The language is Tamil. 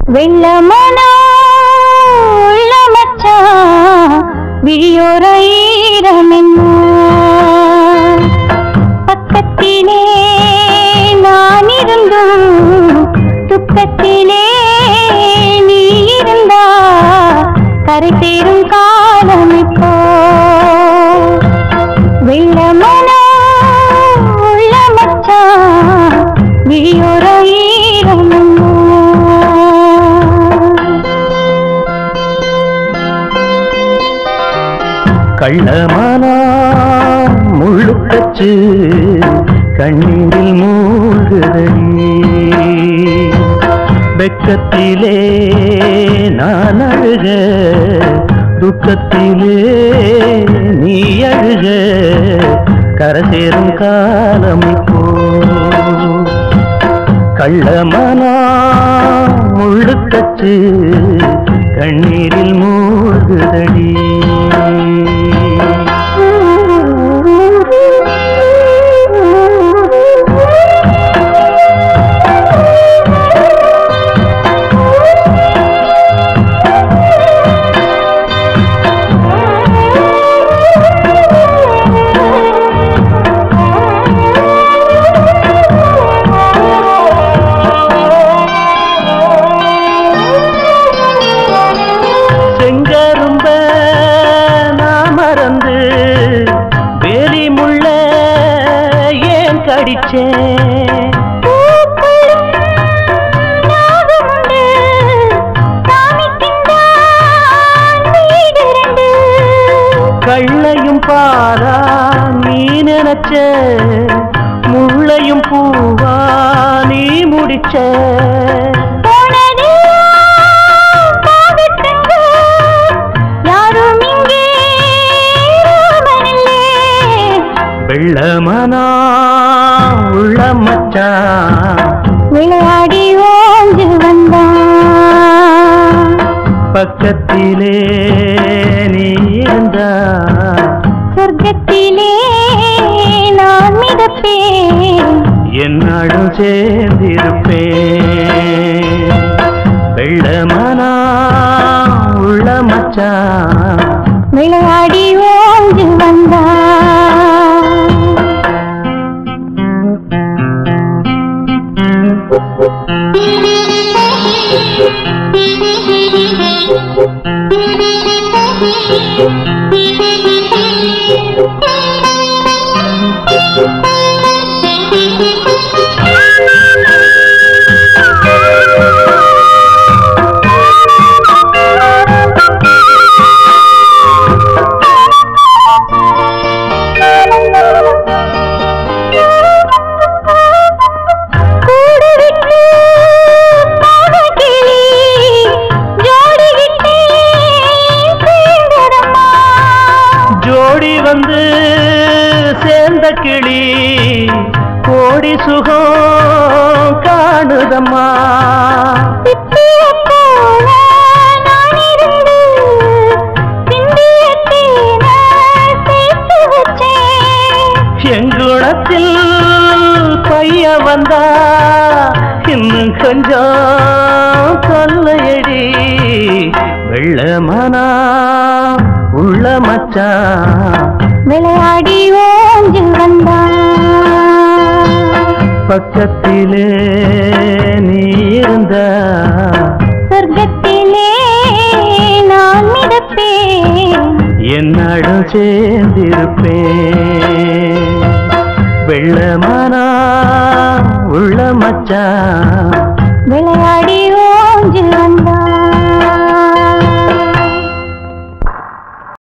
வெள்ளமனா உள்ள மச்சான் விழியோர ஈரமென்ன பக்கத்திலே நான் இருந்தும் துக்கத்திலே நீ இருந்தா கரை சேரும் காலம் இப்போ வெள்ளமனா உள்ள மச்சான் விழியோர ஈரமென்ன கள்ளமானா முள்ளுக்கச்சு கண்ணீரில் மூழ்குதடி வெக்கத்திலே நான் அழுக துக்கத்திலே நீ அழுக கரை சேரும் காலம் இப்போ கள்ளமனா முள்ளுக்கச்சு கண்ணீரில் மூழ்குதடி செங்கரும்ப நான் மறந்து வேலி முள்ள ஏன் கடிச்சேன் கள்ளையும் பாரா நீ நினைச்ச முள்ளையும் பூவா நீ முடிச்ச வெள்ளமனா உள்ள மச்சான் விளையாடி ஓஞ்சு வந்தான் பக்கத்திலே நீ இருந்தா சொர்க்கத்திலே நான் மிதப்பேன் என்னாடும் சேர்ந்திருப்பேன் வெள்ளமனா உள்ள மச்சான் விளையாடி ஓஞ்சு வந்தான் கூடு விட்டு பாவக்கிளி ஜோடிகிட்டே சேர்ந்ததம்மா ஜோடி வந்து சேர்ந்த கிளி கோடி சுகம் காணுதம்மா சித்தியைப் போல நான் இருந்து சிந்திய தேனை சேர்த்து வச்சேன். எங்குளத்தில் பைய வந்தா இன்னும் கொஞ்சம் கொல்லையடி வெள்ளமனா உள்ள மச்சான் விளையாடி ஓஞ்சு வந்தான் பக்கத்திலே நீ இருந்தா சொர்க்கத்திலே நான் மிதப்பேன் என்னடும் சேர்ந்திருப்பேன் வெள்ளமனா உள்ள மச்சான்